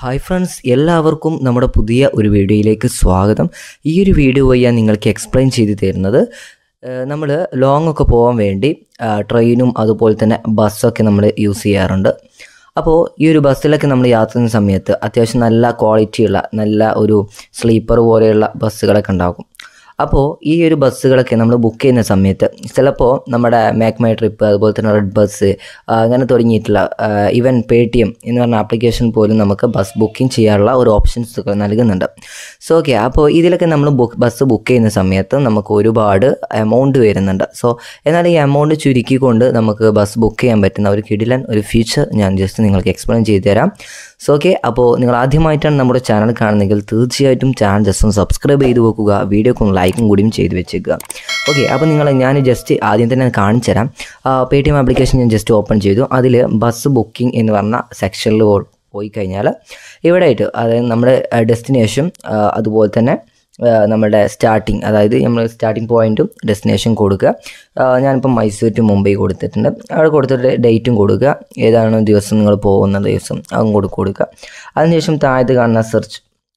hi friends എല്ലാവർക്കും നമ്മുടെ പുതിയ ഒരു വീഡിയോയിലേക്ക് സ്വാഗതം ഈ ഒരു വീഡിയോ വഴി ഞാൻ നിങ്ങൾക്ക് എക്സ്പ്ലെയിൻ ചെയ്ത് തരുന്നത് നമ്മൾ ലോങ് ഒക്കെ പോകാൻ വേണ്ടി ആ, ട്രെയിനും അതുപോലെ തന്നെ ബസ്സൊക്കെ നമ്മൾ യൂസ് ചെയ്യാറുണ്ട് അപ്പോൾ ഈ ഒരു ബസ്സിലൊക്കെ നമ്മൾ യാത്ര ചെയ്യുന്ന സമയത്ത് അത്യാവശ്യം നല്ല ക്വാളിറ്റിയുള്ള നല്ല ഒരു സ്ലീപ്പർ പോലെയുള്ള ബസ്സുകളൊക്കെ ഉണ്ടാകും അപ്പോൾ ഈ ഒരു ബസ്സുകളൊക്കെ നമ്മൾ ബുക്ക് ചെയ്യുന്ന സമയത്ത് ചിലപ്പോൾ നമ്മുടെ മേക്ക് മൈ ട്രിപ്പ് അതുപോലെ തന്നെ റെഡ് ബസ് ആ, അങ്ങനെ തുടങ്ങിയിട്ടുള്ള ഈവൻ പേ ടി എം എന്ന് പറഞ്ഞ ആപ്ലിക്കേഷൻ പോലും നമുക്ക് ബസ് ബുക്കിംഗ് ചെയ്യാനുള്ള ഒരു ഓപ്ഷൻസ് ഒക്കെ നൽകുന്നുണ്ട് സോ ഓക്കെ അപ്പോൾ ഇതിലൊക്കെ നമ്മൾ ബുക്ക് ബസ് ബുക്ക് ചെയ്യുന്ന സമയത്ത് നമുക്ക് ഒരുപാട് എമൗണ്ട് വരുന്നുണ്ട് സോ എന്നാൽ ഈ എമൗണ്ട് ചുരുക്കിക്കൊണ്ട് നമുക്ക് ബസ് ബുക്ക് ചെയ്യാൻ പറ്റുന്ന ഒരു കിടിലൻ ഒരു ഫീച്ചർ ഞാൻ ജസ്റ്റ് നിങ്ങൾക്ക് എക്സ്പ്ലെയിൻ ചെയ്തു തരാം സോ ഓക്കെ അപ്പോൾ നിങ്ങൾ ആദ്യമായിട്ടാണ് നമ്മുടെ ചാനൽ കാണുന്നതെങ്കിൽ തീർച്ചയായിട്ടും ചാനൽ ജസ്റ്റ് ഒന്ന് സബ്സ്ക്രൈബ് ചെയ്ത് വെക്കുക വീഡിയോക്ക് ഒന്ന് ലൈക്കും കൂടിയും ചെയ്ത് വെച്ചേക്കുക ഓക്കെ അപ്പോൾ നിങ്ങൾ ഞാൻ ജസ്റ്റ് ആദ്യം തന്നെ കാണിച്ചു തരാം പേ ടി എം ആപ്ലിക്കേഷൻ ഞാൻ ജസ്റ്റ് ഓപ്പൺ ചെയ്തു അതിൽ ബസ് ബുക്കിംഗ് എന്ന് പറഞ്ഞ സെക്ഷനിൽ പോയി കഴിഞ്ഞാൽ ഇവിടെ ആയിട്ട് അതായത് നമ്മുടെ ഡെസ്റ്റിനേഷൻ അതുപോലെ തന്നെ ആ, നമ്മുടെ സ്റ്റാർട്ടിങ് അതായത് നമ്മൾ സ്റ്റാർട്ടിങ് പോയിന്റും ഡെസ്റ്റിനേഷൻ കൊടുക്കുക ആ, ഞാനിപ്പോൾ മൈസൂർ ടു മുംബൈ കൊടുത്തിട്ടുണ്ട് അവിടെ കൊടുത്തിട്ട് ഡേറ്റും കൊടുക്കുക ഏതാണ് ദിവസം നിങ്ങൾ പോകുന്ന ദിവസം അതും കൂടി കൊടുക്കുക അതിനുശേഷം താഴത്ത് കാണുന്ന സെർച്ച്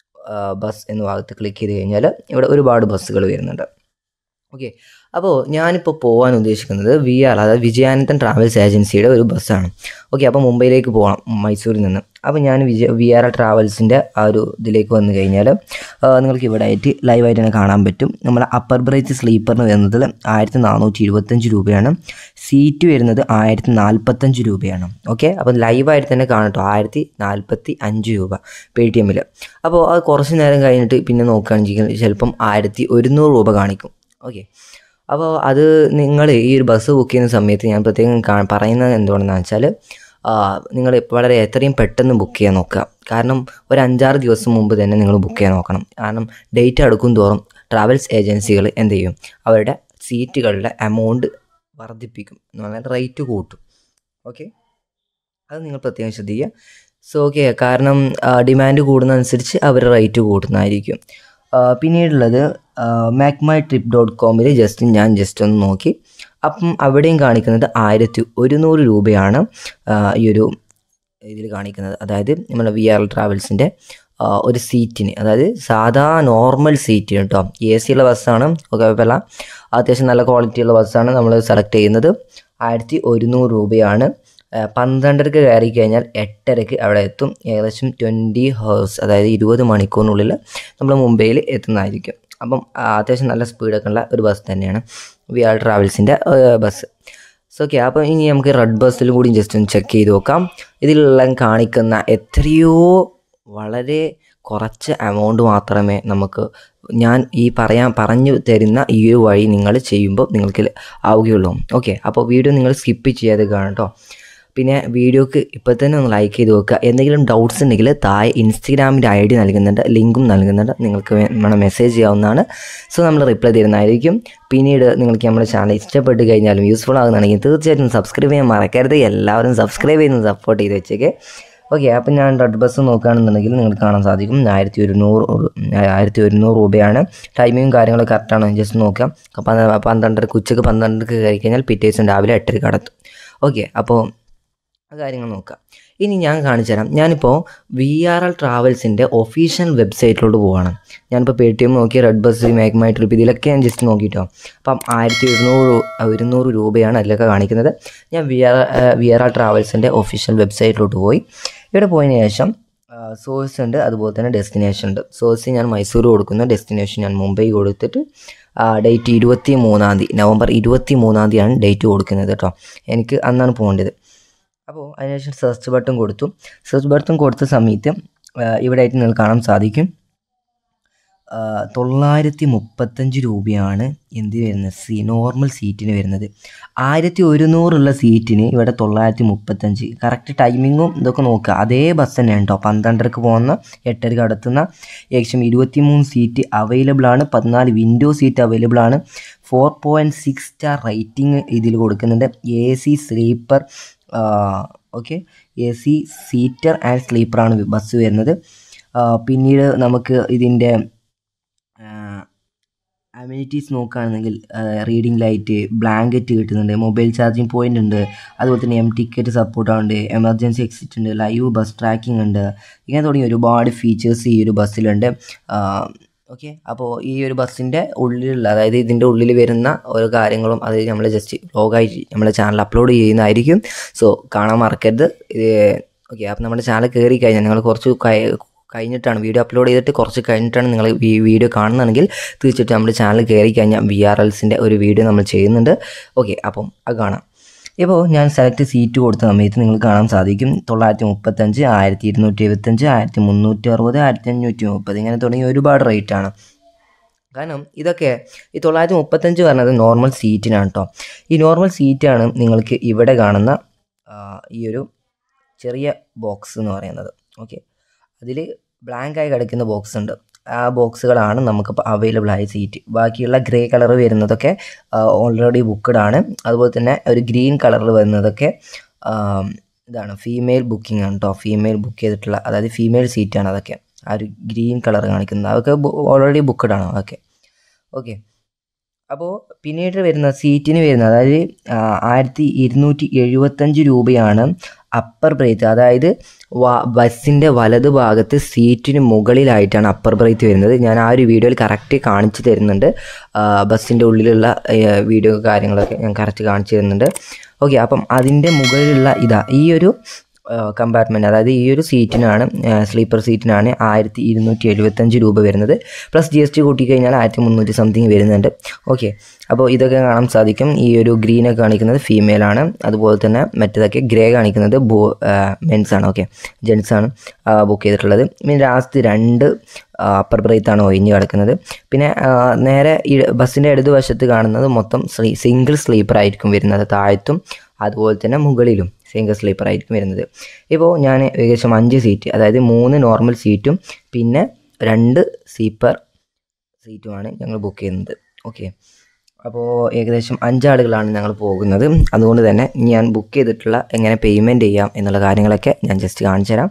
ബസ് എന്ന ഭാഗത്ത് ക്ലിക്ക് ചെയ്ത് കഴിഞ്ഞാൽ ഇവിടെ ഒരുപാട് ബസ്സുകൾ വരുന്നുണ്ട് ഓക്കെ അപ്പോൾ ഞാനിപ്പോൾ പോകാൻ ഉദ്ദേശിക്കുന്നത് വി ആർ അതായത് വിജയാനന്ദൻ ട്രാവൽസ് ഏജൻസിയുടെ ഒരു ബസ്സാണ് ഓക്കെ അപ്പോൾ മുംബൈയിലേക്ക് പോകണം മൈസൂരിൽ നിന്ന് അപ്പോൾ ഞാൻ വിജയ വി ആർ ട്രാവൽസിൻ്റെ ആ ഒരു ഇതിലേക്ക് വന്നു കഴിഞ്ഞാൽ ആ, നിങ്ങൾക്ക് ഇവിടെ ആയിട്ട് ലൈവായിട്ട് തന്നെ കാണാൻ പറ്റും നമ്മുടെ അപ്പർ ബ്രേച്ച് സ്ലീപ്പറിന് വരുന്നത് ആയിരത്തി നാനൂറ്റി ഇരുപത്തഞ്ച് രൂപയാണ് സീറ്റ് വരുന്നത് ആയിരത്തി നാൽപ്പത്തഞ്ച് രൂപയാണ് ഓക്കെ അപ്പോൾ ലൈവായിട്ട് തന്നെ കാണട്ടോ ആയിരത്തി നാൽപ്പത്തി അഞ്ച് രൂപ പേ ടി എമ്മിൽ അപ്പോൾ അത് കുറച്ച് നേരം കഴിഞ്ഞിട്ട് പിന്നെ നോക്കുകയാണെങ്കിൽ ചിലപ്പം ആയിരത്തി ഒരുന്നൂറ് രൂപ കാണിക്കും ഓക്കെ അപ്പോൾ അത് നിങ്ങൾ ഈ ഒരു ബസ് ബുക്ക് ചെയ്യുന്ന സമയത്ത് ഞാൻ പ്രത്യേകം കാ- പറയുന്നത് എന്തുകൊണ്ടെന്ന് വെച്ചാൽ നിങ്ങൾ വളരെ എത്രയും പെട്ടെന്ന് ബുക്ക് ചെയ്യാൻ നോക്കുക കാരണം ഒരു അഞ്ചാറ് ദിവസം മുമ്പ് തന്നെ നിങ്ങൾ ബുക്ക് ചെയ്യാൻ നോക്കണം കാരണം ഡേറ്റ് അടുക്കും തോറും ട്രാവൽസ് ഏജൻസികൾ എന്ത് ചെയ്യും അവരുടെ സീറ്റുകളുടെ എമൗണ്ട് വർദ്ധിപ്പിക്കും എന്ന് പറഞ്ഞാൽ റേറ്റ് കൂട്ടും ഓക്കെ അത് നിങ്ങൾ പ്രത്യേകം ശ്രദ്ധിക്കുക സോ ഓക്കെ കാരണം ഡിമാൻഡ് കൂടുന്നതനുസരിച്ച് അവർ റേറ്റ് കൂട്ടുന്നതായിരിക്കും ആ, പിന്നീടുള്ളത് മാക് മൈ ട്രിപ്പ് ഡോട്ട് കോമിൽ ജസ്റ്റ് ഞാൻ ജസ്റ്റ് ഒന്ന് നോക്കി അപ്പം അവിടെയും കാണിക്കുന്നത് ആയിരത്തി ഒരുന്നൂറ് രൂപയാണ് ആ, ഈ ഒരു ഇതിൽ കാണിക്കുന്നത് അതായത് നമ്മുടെ വി ആർ ട്രാവൽസിൻ്റെ ഒരു സീറ്റിന് അതായത് സാധാ നോർമൽ സീറ്റിന് കേട്ടോ എ സി ഉള്ള ബസ്സാണ് ഒക്കെ കുഴപ്പമില്ല അത്യാവശ്യം നല്ല ക്വാളിറ്റിയുള്ള ബസ്സാണ് നമ്മൾ സെലക്ട് ചെയ്യുന്നത് ആയിരത്തി ഒരുന്നൂറ് രൂപയാണ് ആ, പന്ത്രണ്ടരക്ക് കയറി കഴിഞ്ഞാൽ എട്ടരക്ക് അവിടെ എത്തും ഏകദേശം ട്വൻറ്റി ഹവേഴ്സ് അതായത് ഇരുപത് മണിക്കൂറിനുള്ളിൽ നമ്മൾ മുംബൈയിൽ എത്തുന്നതായിരിക്കും അപ്പം ആ, അത്യാവശ്യം നല്ല സ്പീഡൊക്കെ ഉള്ള ഒരു ബസ് തന്നെയാണ് വി ആർ ട്രാവൽസിൻ്റെ ബസ് സോ ഓക്കെ അപ്പോൾ ഇനി നമുക്ക് റെഡ് ബസ്സിലും കൂടി ജസ്റ്റ് ഒന്ന് ചെക്ക് ചെയ്ത് നോക്കാം ഇതിലെല്ലാം കാണിക്കുന്ന എത്രയോ വളരെ കുറച്ച് എമൗണ്ട് മാത്രമേ നമുക്ക് ഞാൻ ഈ പറയാൻ പറഞ്ഞു തരുന്ന ഈ ഒരു വഴി നിങ്ങൾ ചെയ്യുമ്പോൾ നിങ്ങൾക്ക് ആവുകയുള്ളൂ ഓക്കെ അപ്പോൾ വീഡിയോ നിങ്ങൾ സ്കിപ്പ് ചെയ്യാതെ കാണും കേട്ടോ പിന്നെ വീഡിയോക്ക് ഇപ്പോൾ തന്നെ ഒന്ന് ലൈക്ക് ചെയ്ത് വെക്കുക എന്തെങ്കിലും ഡൗട്ട്സ് ഉണ്ടെങ്കിൽ താഴെ ഇൻസ്റ്റഗ്രാമിൻ്റെ ഐ ഡി നൽകുന്നുണ്ട് ലിങ്കും നൽകുന്നുണ്ട് നിങ്ങൾക്ക് വേ- വേണം മെസ്സേജ് ചെയ്യാവുന്നതാണ് സോ നമ്മൾ റിപ്ലൈ തരുന്നതായിരിക്കും പിന്നീട് നിങ്ങൾക്ക് നമ്മുടെ ചാനൽ ഇഷ്ടപ്പെട്ട് കഴിഞ്ഞാലും യൂസ്ഫുൾ ആകുന്നതാണെങ്കിൽ തീർച്ചയായിട്ടും സബ്സ്ക്രൈബ് ചെയ്യാൻ മറക്കരുത് എല്ലാവരും സബ്സ്ക്രൈബ് ചെയ്യുന്ന സപ്പോർട്ട് ചെയ്ത് വെച്ചേക്ക് ഓക്കെ അപ്പം ഞാൻ റെഡ് ബസ് നോക്കുകയാണെന്നുണ്ടെങ്കിൽ നിങ്ങൾക്ക് കാണാൻ സാധിക്കും ആയിരത്തി ഒരുന്നൂറ് ആയിരത്തി ഒരുന്നൂറ് രൂപയാണ് ടൈമിങ്ങും കാര്യങ്ങളൊക്കെ കറക്റ്റാണ് ജസ്റ്റ് നോക്കാം അപ്പം പന്ത്രണ്ടരക്ക് ഉച്ചക്ക് പന്ത്രണ്ടരക്ക് കയറി കഴിഞ്ഞാൽ പിറ്റേ ദിവസം രാവിലെ എട്ടരക്ക് കടത്തും ഓക്കെ അപ്പോൾ ആ കാര്യങ്ങൾ നോക്കാം ഇനി ഞാൻ കാണിച്ചു തരാം ഞാനിപ്പോൾ വി ആർ എൽ ട്രാവൽസിൻ്റെ ഒഫീഷ്യൽ വെബ്സൈറ്റിലോട്ട് പോവാണ് ഞാനിപ്പോൾ പേ ടി എം നോക്കി red bus make my trip ഇതിലൊക്കെ ഞാൻ ജസ്റ്റ് നോക്കിയിട്ടോ അപ്പം ആയിരത്തി ഒരുന്നൂറ് ഒരുന്നൂറ് രൂപയാണ് അതിലൊക്കെ കാണിക്കുന്നത് ഞാൻ V R V R L ട്രാവൽസിൻ്റെ ഒഫീഷ്യൽ വെബ്സൈറ്റിലോട്ട് പോയി ഇവിടെ പോയതിന് ശേഷം സോഴ്സ് ഉണ്ട് അതുപോലെ തന്നെ ഡെസ്റ്റിനേഷൻ ഉണ്ട് സോഴ്സ് ഞാൻ മൈസൂർ കൊടുക്കുന്നു ഡെസ്റ്റിനേഷൻ ഞാൻ മുംബൈ കൊടുത്തിട്ട് ഡേറ്റ് ഇരുപത്തി മൂന്നാം തീയതി നവംബർ ഇരുപത്തി മൂന്നാം തീയതിയാണ് ഡേറ്റ് കൊടുക്കുന്നത് കേട്ടോ എനിക്ക് അന്നാണ് പോകേണ്ടത് അപ്പോൾ അതിനുശേഷം സെർച്ച് ബട്ടൺ കൊടുത്തു സെർച്ച് ബട്ടൺ കൊടുത്ത സമയത്ത് ആ, ഇവിടെ ആയിട്ട് നിങ്ങൾക്ക് കാണാൻ സാധിക്കും ആ, തൊള്ളായിരത്തി മുപ്പത്തഞ്ച് രൂപയാണ് എന്ത് വരുന്നത് സീ നോർമൽ സീറ്റിന് വരുന്നത് ആയിരത്തി ഒരുന്നൂറുള്ള സീറ്റിന് ഇവിടെ തൊള്ളായിരത്തി മുപ്പത്തഞ്ച് കറക്റ്റ് ടൈമിങ്ങും ഇതൊക്കെ നോക്കുക അതേ ബസ് തന്നെയാണ് കേട്ടോ പന്ത്രണ്ടരക്ക് പോകുന്ന എട്ടരക്ക് അടുത്തുന്ന ഏകദേശം ഇരുപത്തി മൂന്ന് സീറ്റ് അവൈലബിൾ ആണ് പതിനാല് വിൻഡോ സീറ്റ് അവൈലബിൾ ആണ് four point six star rating ഇതിൽ കൊടുക്കുന്നുണ്ട് A C sleeper okay A C seater and സ്ലീപ്പറാണ് ബസ് വരുന്നത് ആ, പിന്നീട് നമുക്ക് ഇതിൻ്റെ അമ്യൂണിറ്റീസ് നോക്കുകയാണെന്നെങ്കിൽ റീഡിംഗ് ലൈറ്റ് ബ്ലാങ്കറ്റ് കിട്ടുന്നുണ്ട് മൊബൈൽ ചാർജിങ് പോയിൻ്റ് ഉണ്ട് അതുപോലെ തന്നെ എം ടിക്കറ്റ് സപ്പോർട്ട് ഉണ്ട് എമർജൻസി എക്സിറ്റ് ഉണ്ട് ലൈവ് ബസ് ട്രാക്കിംഗ് ഉണ്ട് ഇങ്ങനെ തുടങ്ങി ഒരുപാട് ഫീച്ചേഴ്സ് ഈ ഒരു ബസ്സിലുണ്ട് ഓക്കെ അപ്പോൾ ഈ ഒരു ബസ്സിൻ്റെ ഉള്ളിലുള്ള അതായത് ഇതിൻ്റെ ഉള്ളിൽ വരുന്ന ഓരോ കാര്യങ്ങളും അത് നമ്മൾ ജസ്റ്റ് വ്ലോഗായിട്ട് നമ്മുടെ ചാനൽ അപ്ലോഡ് ചെയ്യുന്നതായിരിക്കും സോ കാണാൻ മറക്കരുത് ഓക്കെ അപ്പോൾ നമ്മുടെ ചാനൽ കയറി കഴിഞ്ഞാൽ നിങ്ങൾ കുറച്ച് കഴിഞ്ഞിട്ടാണ് വീഡിയോ അപ്ലോഡ് ചെയ്തിട്ട് കുറച്ച് കഴിഞ്ഞിട്ടാണ് നിങ്ങൾ ഈ വീഡിയോ കാണുന്നതെങ്കിൽ തീർച്ചയായിട്ടും നമ്മുടെ ചാനൽ കയറി കഴിഞ്ഞാൽ വി ആർ എൽസിൻ്റെ ഒരു വീഡിയോ നമ്മൾ ചെയ്യുന്നുണ്ട് ഓക്കെ അപ്പം അത് കാണാം ഇപ്പോൾ ഞാൻ സെലക്ട് സീറ്റ് കൊടുത്ത സമയത്ത് നിങ്ങൾക്ക് കാണാൻ സാധിക്കും തൊള്ളായിരത്തി മുപ്പത്തഞ്ച് ആയിരത്തി ഇരുന്നൂറ്റി എഴുപത്തഞ്ച് ആയിരത്തി മുന്നൂറ്റി അറുപത് ആയിരത്തി അഞ്ഞൂറ്റി മുപ്പത് ഇങ്ങനെ തുടങ്ങി ഒരുപാട് റേറ്റാണ് കാരണം ഇതൊക്കെ ഈ തൊള്ളായിരത്തി മുപ്പത്തഞ്ച് പറഞ്ഞത് നോർമൽ സീറ്റിനാണ് കേട്ടോ ഈ നോർമൽ സീറ്റാണ് നിങ്ങൾക്ക് ഇവിടെ കാണുന്ന ഈ ഒരു ചെറിയ ബോക്സ് എന്ന് പറയുന്നത് ഓക്കെ അതിൽ ബ്ലാങ്കായി കിടക്കുന്ന ബോക്സ് ഉണ്ട് ആ ബോക്സുകളാണ് നമുക്കിപ്പോൾ അവൈലബിൾ ആയ സീറ്റ് ബാക്കിയുള്ള ഗ്രേ കളർ വരുന്നതൊക്കെ ഓൾറെഡി ബുക്ക്ഡ് ആണ് അതുപോലെ തന്നെ ഒരു ഗ്രീൻ കളറിൽ വരുന്നതൊക്കെ ഇതാണ് ഫീമെയിൽ ബുക്കിംഗ് ആണ് കേട്ടോ ഫീമെയിൽ ബുക്ക് ചെയ്തിട്ടുള്ള അതായത് ഫീമെയിൽ സീറ്റാണ് അതൊക്കെ ആ ഒരു ഗ്രീൻ കളർ കാണിക്കുന്നത് അതൊക്കെ ഓൾറെഡി ബുക്ക്ഡ് ആണ് അതൊക്കെ ഓക്കെ അപ്പോൾ പിന്നീട് വരുന്ന സീറ്റിന് വരുന്ന അതായത് ആയിരത്തി ഇരുന്നൂറ്റി എഴുപത്തഞ്ച് രൂപയാണ് അപ്പർ ബ്രേത്ത് അതായത് ബസ്സിൻ്റെ വലതു ഭാഗത്ത് സീറ്റിന് മുകളിലായിട്ടാണ് അപ്പർ ബ്രേത്ത് വരുന്നത് ഞാൻ ആ ഒരു വീഡിയോയിൽ കറക്റ്റ് കാണിച്ചു തരുന്നുണ്ട് ബസ്സിൻ്റെ ഉള്ളിലുള്ള വീഡിയോ കാര്യങ്ങളൊക്കെ ഞാൻ കറക്റ്റ് കാണിച്ചു തരുന്നുണ്ട് ഓക്കെ അപ്പം അതിൻ്റെ മുകളിലുള്ള ഇതാ ഈ ഒരു കമ്പാർട്ട്മെൻറ്റ് അതായത് ഈ ഒരു സീറ്റിനാണ് സ്ലീപ്പർ സീറ്റിനാണ് ആയിരത്തി ഇരുന്നൂറ്റി എഴുപത്തഞ്ച് രൂപ വരുന്നത് പ്ലസ് ജി എസ് ടി കൂട്ടിക്കഴിഞ്ഞാൽ ആയിരത്തി മുന്നൂറ്റി സംതിങ് വരുന്നുണ്ട് ഓക്കെ അപ്പോൾ ഇതൊക്കെ കാണാൻ സാധിക്കും ഈ ഒരു ഗ്രീനൊക്കെ കാണിക്കുന്നത് ഫീമെയിൽ ആണ് അതുപോലെ തന്നെ മറ്റേതൊക്കെ ഗ്രേ കാണിക്കുന്നത് ബോ മെൻസ് ആണ് ഓക്കെ ജെൻസ് ആണ് ബുക്ക് ചെയ്തിട്ടുള്ളത് പിന്നെ ലാസ്റ്റ് രണ്ട് അപ്പർ ബ്രേത്ത് ആണ് ഒഴിഞ്ഞ് കിടക്കുന്നത് പിന്നെ നേരെ ഈ ബസ്സിൻ്റെ ഇടതുവശത്ത് കാണുന്നത് മൊത്തം സ്ലീ സിംഗിൾ സ്ലീപ്പർ ആയിരിക്കും വരുന്നത് താഴത്തും അതുപോലെ തന്നെ മുകളിലും സിംഗിൾ സ്ലീപ്പർ ആയിരിക്കും വരുന്നത് ഇപ്പോൾ ഞാൻ ഏകദേശം അഞ്ച് സീറ്റ് അതായത് മൂന്ന് നോർമൽ സീറ്റും പിന്നെ രണ്ട് സ്ലീപ്പർ സീറ്റുമാണ് ഞങ്ങൾ ബുക്ക് ചെയ്യുന്നത് ഓക്കെ അപ്പോൾ ഏകദേശം അഞ്ചാളുകളാണ് ഞങ്ങൾ പോകുന്നത് അതുകൊണ്ട് തന്നെ ഞാൻ ബുക്ക് ചെയ്തിട്ടുള്ള എങ്ങനെ പേയ്മെൻറ്റ് ചെയ്യാം എന്നുള്ള കാര്യങ്ങളൊക്കെ ഞാൻ ജസ്റ്റ് കാണിച്ചു തരാം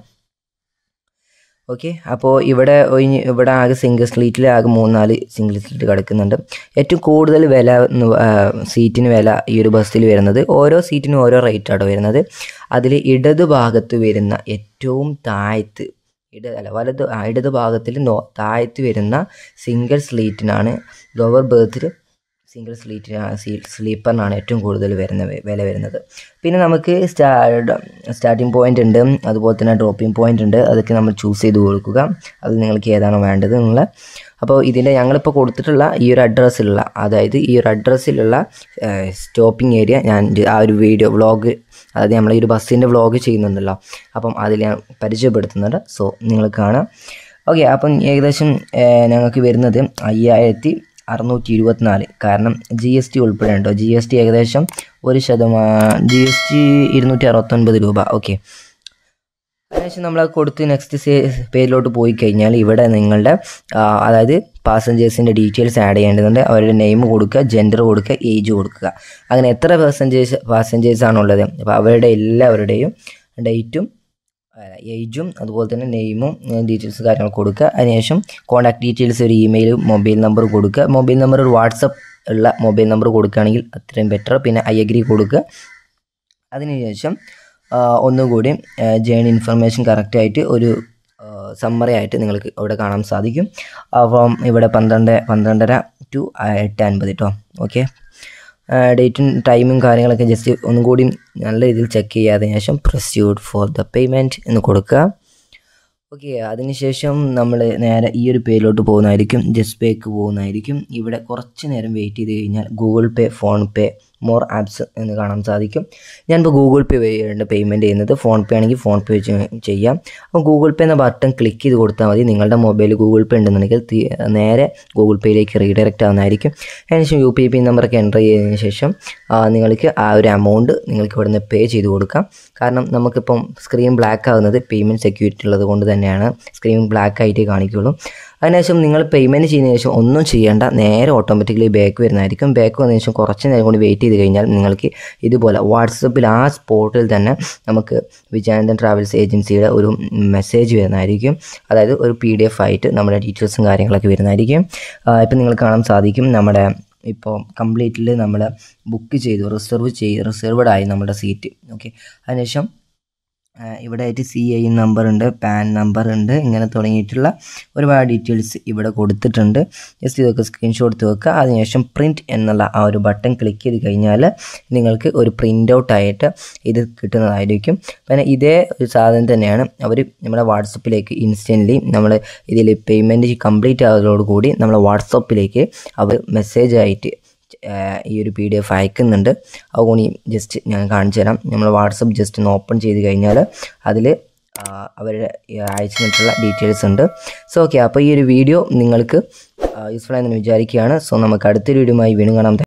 ഓക്കെ അപ്പോൾ ഇവിടെ ഒഴിഞ്ഞ് ഇവിടെ ആകെ സിംഗിൾ സ്ലീറ്റിൽ ആകെ മൂന്നാല് സിംഗിൾ സ്ലീറ്റ് കിടക്കുന്നുണ്ട് ഏറ്റവും കൂടുതൽ വില സീറ്റിന് വില ഈ ഒരു ബസ്സിൽ വരുന്നത് ഓരോ സീറ്റിനും ഓരോ റേറ്റാണ് വരുന്നത് അതിൽ ഇടത് ഭാഗത്ത് വരുന്ന ഏറ്റവും താഴത്ത് ഇട അല്ല വലത് ഇടത് ഭാഗത്തിൽ നോ താഴത്ത് വരുന്ന സിംഗിൾ സ്ലീറ്റിനാണ് ലോവർ ബേർത്തിൽ സിംഗിൾ സ്ലീറ്റിനാണ് സ്ലീപ്പറിനാണ് ഏറ്റവും കൂടുതൽ വരുന്ന വില വരുന്നത് പിന്നെ നമുക്ക് സ്റ്റാ സ്റ്റാർട്ടിംഗ് പോയിൻ്റ് ഉണ്ട് അതുപോലെ തന്നെ ഡ്രോപ്പിംഗ് പോയിൻ്റ് ഉണ്ട് അതൊക്കെ നമ്മൾ ചൂസ് ചെയ്ത് കൊടുക്കുക അത് നിങ്ങൾക്ക് ഏതാണോ വേണ്ടത് എന്നുള്ള അപ്പോൾ ഇതിൻ്റെ ഞങ്ങളിപ്പോൾ കൊടുത്തിട്ടുള്ള ഈ ഒരു അഡ്രസ്സിലുള്ള അതായത് ഈ ഒരു അഡ്രസ്സിലുള്ള സ്റ്റോപ്പിംഗ് ഏരിയ ഞാൻ ആ ഒരു വീഡിയോ വ്ളോഗ് അതായത് നമ്മൾ ഈ ഒരു ബസ്സിൻ്റെ വ്ളോഗ് ചെയ്യുന്നുണ്ടല്ലോ അപ്പം അതിൽ ഞാൻ പരിചയപ്പെടുത്തുന്നുണ്ട് സോ നിങ്ങൾ കാണാം ഓക്കെ അപ്പം ഏകദേശം ഞങ്ങൾക്ക് വരുന്നത് അയ്യായിരത്തി അറുന്നൂറ്റി ഇരുപത്തിനാല് കാരണം ജി എസ് ടി ഉൾപ്പെടെ ഉണ്ടോ ജി എസ് ടി ഏകദേശം ഒരു ശതമാനം ജി എസ് ടി ഇരുന്നൂറ്റി അറുപത്തൊൻപത് രൂപ ഓക്കെ അതിനുശേഷം നമ്മൾ കൊടുത്ത് നെക്സ്റ്റ് പേജിലോട്ട് പോയി കഴിഞ്ഞാൽ ഇവിടെ നിങ്ങളുടെ അതായത് പാസഞ്ചേഴ്സിൻ്റെ ഡീറ്റെയിൽസ് ആഡ് ചെയ്യേണ്ടതുണ്ട് അവരുടെ നെയിം കൊടുക്കുക ജെൻഡർ കൊടുക്കുക ഏജ് കൊടുക്കുക അങ്ങനെ എത്ര പെർസെൻറ്റേജ് പാസഞ്ചേഴ്സ് ആണുള്ളത് അപ്പോൾ അവരുടെ എല്ലാവരുടെയും ഡേറ്റും ഏജും അതുപോലെ തന്നെ നെയിമും ഡീറ്റെയിൽസ് കാര്യങ്ങൾ കൊടുക്കുക അതിനുശേഷം കോൺടാക്ട് ഡീറ്റെയിൽസ് ഒരു ഇമെയിൽ മൊബൈൽ നമ്പർ കൊടുക്കുക മൊബൈൽ നമ്പർ ഒരു വാട്സപ്പ് ഉള്ള മൊബൈൽ നമ്പർ കൊടുക്കുകയാണെങ്കിൽ അത്രയും ബെറ്റർ പിന്നെ ഐ അഗ്രി കൊടുക്കുക അതിനുശേഷം ഒന്നുകൂടി ജേണി ഇൻഫർമേഷൻ കറക്റ്റായിട്ട് ഒരു സമ്മറി ആയിട്ട് നിങ്ങൾക്ക് ഇവിടെ കാണാൻ സാധിക്കും അപ്പം ഇവിടെ പന്ത്രണ്ട് പന്ത്രണ്ടര ടു എട്ട് അൻപത് കേട്ടോ ഓക്കെ ഡേറ്റും ടൈമും കാര്യങ്ങളൊക്കെ ജസ്റ്റ് ഒന്നും കൂടി നല്ല രീതിയിൽ ചെക്ക് ചെയ്യാതെ ശേഷം പ്രൊസ്യൂഡ് ഫോർ ദ പേയ്മെൻറ്റ് എന്ന് കൊടുക്കുക ഓക്കെ അതിനുശേഷം നമ്മൾ നേരെ ഈ ഒരു പേയിലോട്ട് പോകുന്നതായിരിക്കും ജസ്റ്റ് പേക്ക് പോകുന്നതായിരിക്കും ഇവിടെ കുറച്ച് നേരം വെയിറ്റ് ചെയ്ത് കഴിഞ്ഞാൽ Google Pay PhonePe more apps എന്ന് കാണാൻ സാധിക്കും ഞാനിപ്പോൾ ഗൂഗിൾ പേ വഴിയാണ് പേയ്മെൻറ്റ് ചെയ്യുന്നത് ഫോൺ പേ ആണെങ്കിൽ ഫോൺ പേ വെച്ച് ചെയ്യാം അപ്പോൾ ഗൂഗിൾ പേ എന്ന ബട്ടൺ ക്ലിക്ക് ചെയ്ത് കൊടുത്താൽ മതി നിങ്ങളുടെ മൊബൈൽ ഗൂഗിൾ പേ ഉണ്ടെന്നുണ്ടെങ്കിൽ നേരെ ഗൂഗിൾ പേയിലേക്ക് റീഡയറക്റ്റ് ആവുന്നതായിരിക്കും അതിനുശേഷം യു പി ഐ പിൻ നമ്പറൊക്കെ എൻ്റർ ചെയ്തതിന് ശേഷം നിങ്ങൾക്ക് ആ ഒരു എമൗണ്ട് നിങ്ങൾക്ക് ഇവിടുന്ന് പേ ചെയ്ത് കൊടുക്കാം കാരണം നമുക്കിപ്പം സ്ക്രീൻ ബ്ലാക്ക് ആകുന്നത് പേയ്മെൻറ്റ് സെക്യൂരിറ്റി ഉള്ളത് കൊണ്ട് തന്നെയാണ് സ്ക്രീൻ ബ്ലാക്ക് ആയിട്ട് കാണിക്കുള്ളൂ അതിനുശേഷം നിങ്ങൾ പേയ്മെൻറ്റ് ചെയ്യുന്നതിന് ശേഷം ഒന്നും ചെയ്യേണ്ട നേരെ ഓട്ടോമാറ്റിക്കലി ബാക്ക് വരുന്നതായിരിക്കും ബാക്ക് വന്നതിന് ശേഷം കുറച്ച് നേരം കൂടി വെയിറ്റ് ചെയ്ത് കഴിഞ്ഞാൽ നിങ്ങൾക്ക് ഇതുപോലെ വാട്സപ്പിൽ ആ സ്പോട്ടിൽ തന്നെ നമുക്ക് വിജയാനന്ദൻ ട്രാവൽസ് ഏജൻസിയുടെ ഒരു മെസ്സേജ് വരുന്നതായിരിക്കും അതായത് ഒരു പി ഡി എഫ് ആയിട്ട് നമ്മുടെ ഡീറ്റെയിൽസും കാര്യങ്ങളൊക്കെ വരുന്നതായിരിക്കും ഇപ്പം നിങ്ങൾ കാണാൻ സാധിക്കും നമ്മുടെ ഇപ്പോൾ കംപ്ലീറ്റ്ലി നമ്മൾ ബുക്ക് ചെയ്തു റിസർവ് ചെയ്ത് റിസർവ്ഡ് ആയി നമ്മുടെ സീറ്റ് ഓക്കെ അതിനുശേഷം ഇവിടെ ആയിട്ട് സി ഐ നമ്പർ ഉണ്ട് പാൻ നമ്പർ ഉണ്ട് ഇങ്ങനെ തുടങ്ങിയിട്ടുള്ള ഒരുപാട് ഡീറ്റെയിൽസ് ഇവിടെ കൊടുത്തിട്ടുണ്ട് ജസ്റ്റ് ഇതൊക്കെ സ്ക്രീൻഷോട്ട് എടുത്ത് വെക്കുക അതിനുശേഷം പ്രിൻറ്റ് എന്നുള്ള ആ ഒരു ബട്ടൺ ക്ലിക്ക് ചെയ്ത് കഴിഞ്ഞാൽ നിങ്ങൾക്ക് ഒരു പ്രിൻ്റ് ഔട്ട് ആയിട്ട് ഇത് കിട്ടുന്നതായിരിക്കും പിന്നെ ഇതേ ഒരു സാധനം തന്നെയാണ് അവർ നമ്മുടെ വാട്സപ്പിലേക്ക് ഇൻസ്റ്റൻ്റ്ലി നമ്മൾ ഇതിൽ പേയ്മെൻറ്റ് കംപ്ലീറ്റ് ആകുന്നതോടുകൂടി നമ്മളെ വാട്സപ്പിലേക്ക് അവർ മെസ്സേജ് ആയിട്ട് ഈ ഒരു പി ഡി എഫ് അയക്കുന്നുണ്ട് അതുകൊണ്ട് ജസ്റ്റ് ഞാൻ കാണിച്ചു തരാം നമ്മൾ വാട്സപ്പ് ജസ്റ്റ് ഒന്ന് ഓപ്പൺ ചെയ്ത് കഴിഞ്ഞാൽ അതിൽ അവരുടെ അയച്ചു തന്നിട്ടുള്ള ഡീറ്റെയിൽസ് ഉണ്ട് സോ ഓക്കെ അപ്പോൾ ഈ ഒരു വീഡിയോ നിങ്ങൾക്ക് യൂസ്ഫുൾ ആയെന്ന് വിചാരിക്കുകയാണ് സോ നമുക്ക് അടുത്തൊരു വീഡിയോയുമായി വീണ്ടും കാണാം